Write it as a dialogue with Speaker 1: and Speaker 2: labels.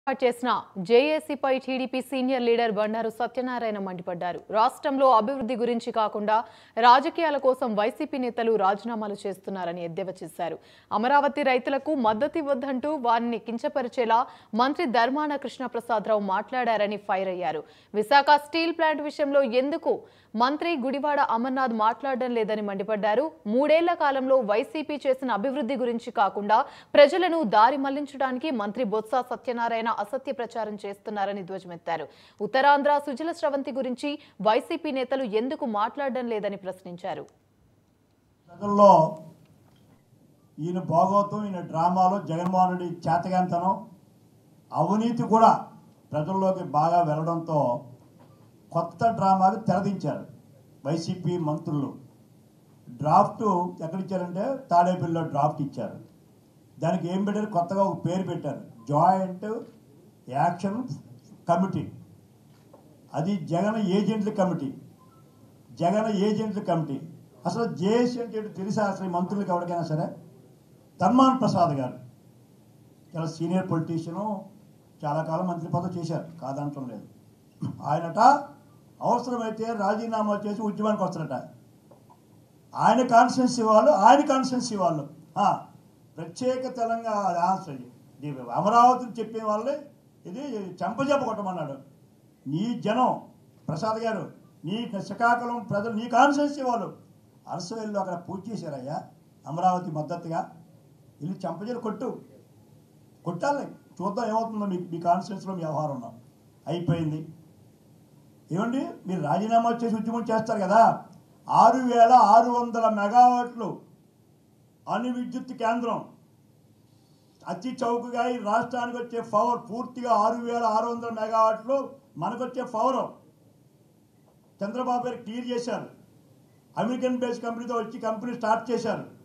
Speaker 1: చేసిన జేఏసీపై TDP senior leader Bandaru Satyanarayana మండిపడ్డారు రాష్ట్రంలో అభివృద్ధి గురించి కాకుండా రాజకీయాల కోసం వైసీపీ నేతలు రాజీనామాలు చేస్తున్నారని ఎద్దేవా చేశారు అమరావతి రైతులకు మద్దతు ఇవ్వద్దంటూ వారిని కించపరిచేలా మంత్రి ధర్మాన కృష్ణప్రసాదరావు మాట్లాడారని ఫైర్ అయ్యారు విశాఖ స్టీల్ ప్లాంట్ విషయంలో ఎందుకు మంత్రి గుడివాడ అమర్నాథ్ మాట్లాడడం లేదని మండిపడ్డారు మూడేళ్ల కాలంలో వైసీపీ చేసిన అభివృద్ధి గురించి కాకుండా ప్రజలను దారి మళ్లించడానికి మంత్రి బొత్స సత్యనారాయణ అసత్య ప్రచారం చేస్తున్నారని ధ్వజమెత్తారు ఉత్తరాంధ్ర సుజల స్రవంతి గురించి వైసీపీ నేతలు ఎందుకు మాట్లాడడం లేదని ప్రశ్నించారు
Speaker 2: ప్రజల్లో ఈయన భాగవతం ఈయన డ్రామాలో జగన్మోహన్ రెడ్డి చేతగాంతనం అవినీతి కూడా ప్రజల్లోకి బాగా వెళ్ళడంతో కొత్త డ్రామాలు తెరదించారు వైసీపీ మంత్రులు డ్రాఫ్ట్ ఎక్కడిచ్చారంటే తాడేపల్లిలో డ్రాఫ్ట్ ఇచ్చారు దానికి ఏం పెట్టారు కొత్తగా ఒక పేరు పెట్టారు జాయింట్ యాక్షన్ కమిటీ అది జగన్ ఏజెంట్ల కమిటీ జగన్ ఏజెంట్ల కమిటీ అసలు జేఏసీ అంటే ఏంటో తెలుసా అసలు ఈ మంత్రులకు ఎవరికైనా సరే ధర్మాన్ ప్రసాద్ గారు చాలా సీనియర్ పొలిటీషియను చాలా కాలం మంత్రి పదవి చేశారు కాదంటం లేదు ఆయనట అవసరమైతే రాజీనామా చేసి ఉద్యమానికి వస్తారట ఆయన కాన్స్టిట్యున్సీ వాళ్ళు ఆయన కాన్స్టిట్యున్సీ వాళ్ళు ఆ, ప్రత్యేక తెలంగాణ ఆన్సర్ ఇది. ఇది అమరావతిని చెప్పిన వాళ్ళే ఇది చెంపజెప్ప కొట్టమన్నాడు నీ జనం ప్రసాద్ గారు నీ శ్రీకాకుళం ప్రజలు నీ కాన్స్టిట్యున్సీ వాళ్ళు అరసవేల్లో అక్కడ పూజ చేశారయ్యా అమరావతి మద్దతుగా వెళ్ళి చెంపజలు కొట్టు కొట్టాలి చూద్దాం ఏమవుతుందో మీ మీ కాన్స్టిట్యున్సీలో మీ వ్యవహారం ఉన్నాం అయిపోయింది ఏమండి మీరు రాజీనామా చేసి ఉద్యమం చేస్తారు కదా ఆరు వేల ఆరు వందల మెగావాట్లు అణు విద్యుత్ కేంద్రం అతి చౌకగా ఈ రాష్ట్రానికి వచ్చే పవర్ పూర్తిగా ఆరు వేల ఆరు వందల మెగావాట్లు మనకు వచ్చే పవర్ చంద్రబాబు గారు క్లియర్ చేశారు అమెరికన్ బేస్ కంపెనీతో వచ్చి కంపెనీ స్టార్ట్ చేశారు